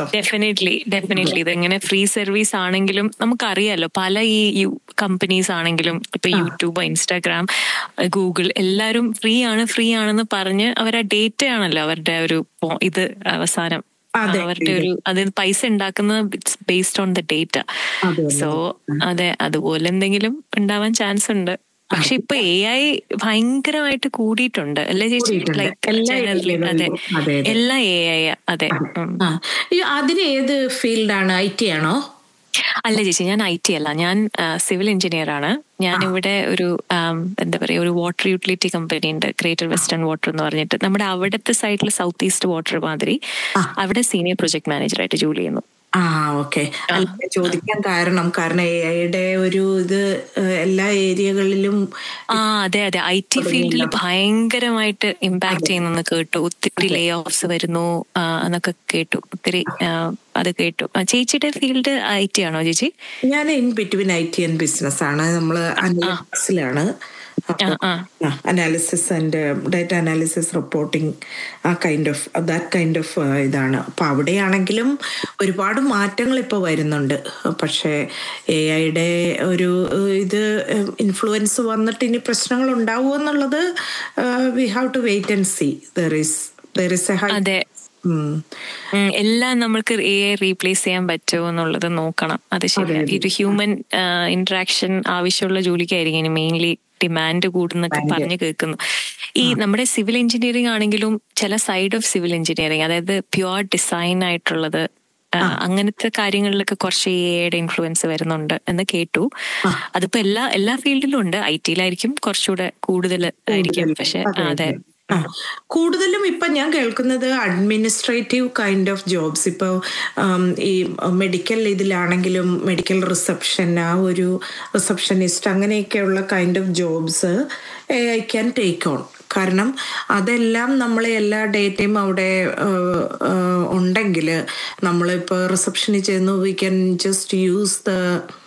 കേട്ടോ definitely definitely ഇതെങ്ങനെ free service ആണെങ്കിലും നമുക്കറിയാലോ പല ഈ കമ്പനീസ് ആണെങ്കിലും ഇപ്പൊ യൂട്യൂബ് ഇൻസ്റ്റാഗ്രാം ഗൂഗിൾ എല്ലാവരും ഫ്രീ ആണ് ഫ്രീ ആണെന്ന് പറഞ്ഞ് അവർ ആ ഡേറ്റ ആണല്ലോ അവരുടെ ഒരു പോ- ഇത് അവസാനം അതെ, അവരുടെ ഒരു അത് പൈസ ഉണ്ടാക്കുന്നത് ബേസ്ഡ് ഓൺ ദ ഡേറ്റ അതെ, സോ അതെ അതുപോലെ എന്തെങ്കിലും ഉണ്ടാവാൻ ചാൻസ് ഉണ്ട് പക്ഷെ ഇപ്പൊ എ ഐ ഭയങ്കരമായിട്ട് കൂടിയിട്ടുണ്ട് അല്ലേ ചേച്ചി കൂടിയിട്ടുണ്ട്. ലൈക്ക് എല്ലാ ജനറലി അതെ area-കളിലും. അതെ, അതെ. എല്ലാ എ ഐ അതെ ഉം. ആ ഈ അതിന് ഏത് ഫീൽഡാണ് ഐ ടി ആണോ അല്ല ചേച്ചി ഞാൻ ഐ ടി അല്ല ഞാൻ സിവിൽ എഞ്ചിനീയർ ആണ് ഞാൻ ഇവിടെ ഒരു ആം, എന്താ പറയാ ഒരു വാട്ടർ യൂട്ടിലിറ്റി കമ്പനി ഉണ്ട് ഗ്രേറ്റർ വെസ്റ്റേൺ വാട്ടർ എന്ന് പറഞ്ഞിട്ട് നമ്മുടെ അവിടുത്തെ സൈഡിൽ സൗത്ത് ഈസ്റ്റ് വാട്ടർ മാതിരി അവിടെ സീനിയർ പ്രൊജക്ട് മാനേജറായിട്ട് ജോലി ചെയ്യുന്നു ആ ഓക്കെ അല്ല ചോദിക്കാൻ കാരണം കാരണം എ ഐയുടെ ഒരു ഇത് ഏഹ്, എല്ലാ ഏരിയകളിലും ആ അതെ അതെ ഐ ടി ഫീൽഡിൽ ഭയങ്കരമായിട്ട് ഇമ്പാക്ട് ചെയ്യുന്നെന്ന് കേട്ടു ഒത്തിരി ലേ ഓഫ്സ് വരുന്നു ആ, എന്നൊക്കെ കേട്ടു ഒത്തിരി ആ, അത് കേട്ടു ആ, ചേച്ചിയുടെ ഫീൽഡ് ഐ ടി ആണോ ചേച്ചി ഞാൻ in between I T and business ആണ് നമ്മൾ അനലിറ്റിക്സിലാണ് ആ ആ analysis and data analysis reporting ആ kind of that kind of ഇതാണ് അപ്പം അവിടെയാണെങ്കിലും ഒരുപാട് മാറ്റങ്ങൾ ഇപ്പോൾ വരുന്നുണ്ട് പക്ഷേ എ ഐയുടെ ഒരു ഏഹ്, ഇത് ഇൻഫ്ലുവൻസ് വന്നിട്ട് ഇനി പ്രശ്നങ്ങൾ ഉണ്ടാവുമോ എന്നുള്ളത് we have to wait and see there is there is a high അതെ ഉം, എല്ലാം നമ്മൾക്ക് എ ഐ റീപ്ലേസ് ചെയ്യാൻ പറ്റുമോ എന്നുള്ളത് നോക്കണം അത് ശരിയാണ് ഒരു ഹ്യൂമൻ ഇന്ററാക്ഷൻ ആവശ്യമുള്ള ജോലിക്കായിരിക്കും ഇനി മെയിൻലി ഡിമാൻഡ് കൂടുന്നൊക്കെ പറഞ്ഞു കേൾക്കുന്നു ഈ നമ്മുടെ സിവിൽ എഞ്ചിനീയറിംഗ് ആണെങ്കിലും ചില സൈഡ് ഓഫ് സിവിൽ എഞ്ചിനീയറിംഗ് അതായത് പ്യുവർ ഡിസൈൻ ആയിട്ടുള്ളത് ആ, അങ്ങനത്തെ കാര്യങ്ങളിലൊക്കെ കുറച്ച് എ ഐയുടെ ഇൻഫ്ലുവൻസ് വരുന്നുണ്ട് എന്ന് കേട്ടു അതിപ്പോ എല്ലാ എല്ലാ ഫീൽഡിലും ഉണ്ട് ഐ ടിയിലായിരിക്കും കുറച്ചുകൂടെ കൂടുതൽ ആയിരിക്കും പക്ഷെ ആ, അതെ ആ, കൂടുതലും ഇപ്പൊ ഞാൻ കേൾക്കുന്നത് അഡ്മിനിസ്ട്രേറ്റീവ് കൈൻഡ് ഓഫ് ജോബ്സ് ഇപ്പോൾ ഈ മെഡിക്കൽ ഇതിലാണെങ്കിലും മെഡിക്കൽ റിസപ്ഷൻ ആ ഒരു റിസപ്ഷനിസ്റ്റ് അങ്ങനെയൊക്കെയുള്ള kind of jobs I can take on കാരണം അതെല്ലാം നമ്മൾ എല്ലാ ഡേറ്റയും അവിടെ ഉണ്ടെങ്കിൽ നമ്മളിപ്പോൾ റിസപ്ഷനിൽ ചെന്ന് we can just use the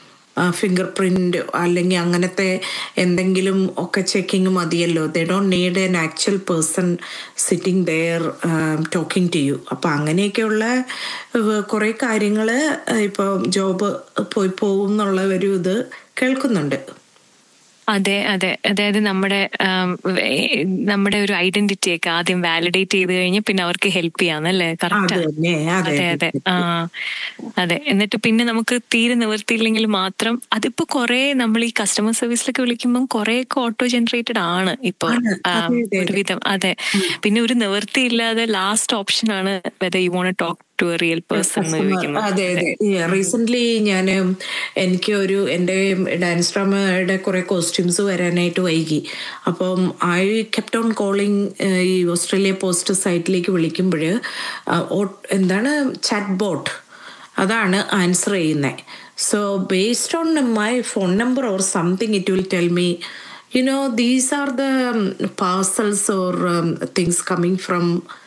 fingerprint അല്ലെങ്കിൽ അങ്ങനത്തെ എന്തെങ്കിലും ഒക്കെ ചെക്കിങ് മതിയല്ലോ they don't need an actual person sitting there talking to you അപ്പം അങ്ങനെയൊക്കെയുള്ള കുറേ കാര്യങ്ങൾ ഇപ്പോൾ ജോബ് പോയി പോകും എന്നുള്ള ഒരു ഇത് കേൾക്കുന്നുണ്ട് അതെ അതെ അതായത് നമ്മുടെ ആം, വേ- നമ്മുടെ ഒരു ഐഡന്റിറ്റി ഒക്കെ ആദ്യം വാലിഡേറ്റ് ചെയ്ത് കഴിഞ്ഞ് പിന്നെ അവർക്ക് ഹെൽപ്പ് ചെയ്യാന്നല്ലേ അത് കറക്റ്റ് തന്നെ അതെ അതെ അതെ ആ അതെ എന്നിട്ട് പിന്നെ നമുക്ക് തീരെ നിവർത്തിയില്ലെങ്കിൽ മാത്രം അതിപ്പോ കുറെ നമ്മൾ ഈ കസ്റ്റമർ സർവീസിലൊക്കെ വിളിക്കുമ്പോൾ കുറെ ഒക്കെ ഓട്ടോ ജനറേറ്റഡ് ആണ് ഇപ്പൊ ആണ്. ആം, അതെ, അതെ, അതെ. ഒരുവിധം അതെ പിന്നെ ഒരു നിവർത്തി ഇല്ലാതെ ലാസ്റ്റ് ഓപ്ഷൻ ആണ് whether you want talk to a real person എന്ന് ചോദിക്കുന്നത് അതെ അതെ റീസെന്റ് ഞാൻ എനിക്ക് ഒരു എൻ്റെ ഡാൻസ് ഡ്രാമയുടെ കുറെ കോസ്റ്റ്യൂംസ് വരാനായിട്ട് വൈകി അപ്പം ഐ കെപ്റ്റ് ഓൺ കോളിംഗ് ഈ ഓസ്ട്രേലിയ പോസ്റ്റ് സൈറ്റിലേക്ക് വിളിക്കുമ്പോൾ എന്താണ് ചാറ്റ് ബോട്ട് അതാണ് ആൻസർ ചെയ്യുന്നത് so based on my phone number or something it will tell me you know these are the parcels or things coming from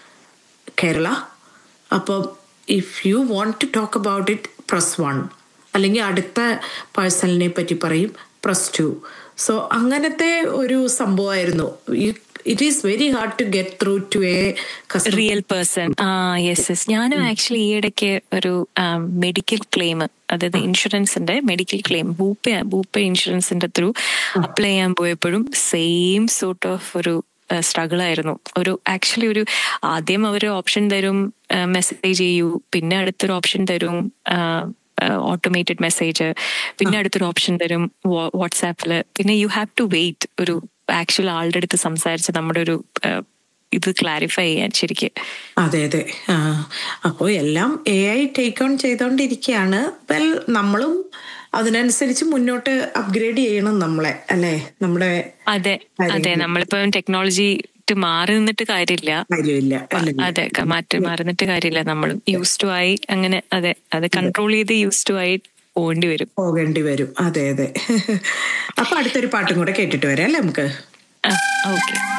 Kerala അപ്പോൾ if you want to talk about it press one അല്ലെങ്കിൽ അടുത്ത പേഴ്സണിനെ പറ്റി പറയും press to so അങ്ങനത്തെ ഒരു സംഭവമായിരുന്നു it is very hard to get through to a customer real person ആ yes yes ഞാനും ആക്ച്വലി ഈ ഇടയ്ക്ക് ഒരു മെഡിക്കൽ ക്ലെയിം അതായത് ഇൻഷുറൻസിന്റെ മെഡിക്കൽ ക്ലെയിം ബൂപ്പ ബൂപ്പ ഇൻഷുറൻസിന്റെ ത്രൂ അപ്ലൈ ചെയ്യാൻ പോയപ്പോഴും സെയിം സോർട്ട് ഓഫ് ഒരു സ്ട്രഗിൾ ആയിരുന്നു ഒരു ആക്ച്വലി ഒരു ആദ്യം അവർ ഓപ്ഷൻ തരും മെസ്സേജ് ചെയ്യൂ പിന്നെ അടുത്തൊരു ഓപ്ഷൻ തരും ഓട്ടോമേറ്റഡ് മെസ്സേജ് പിന്നെ അടുത്തൊരു ഓപ്ഷൻ തരും വാട്സാപ്പിൽ പിന്നെ യു ഹാവ് ടു വെയിറ്റ് ഒരു ആക്ച്വൽ ആളുടെ അടുത്ത് സംസാരിച്ച് നമ്മുടെ ഒരു ആ, ഇത് ക്ലാരിഫൈ ചെയ്യാൻ ശരിക്ക് അതെ അതെ ആ അപ്പോൾ എല്ലാം എ ഐ ടേക്ക് ഓൺ ചെയ്തുകൊണ്ടിരിക്കുകയാണ് വെൽ നമ്മളും അതിനനുസരിച്ച് മുന്നോട്ട് അപ്ഗ്രേഡ് ചെയ്യണം നമ്മളെ അല്ലേ നമ്മുടെ അതെ അതെ നമ്മളിപ്പോ ടെക്നോളജി മാറി നിന്നിട്ട് കാര്യമില്ല കാര്യമില്ല അല്ലേ അതെ ക- മാറ്റി മാറി നിന്നിട്ട് കാര്യമില്ല നമ്മൾ യൂസ് ടു ആയി അങ്ങനെ അതെ അത് കൺട്രോൾ ചെയ്ത് യൂസ് ടു ആയി പോകേണ്ടി വരും പോകേണ്ടി വരും അതെ അതെ അപ്പൊ അടുത്തൊരു പാട്ടും കൂടെ കേട്ടിട്ട് വരാം അല്ലേ നമുക്ക് ഓക്കെ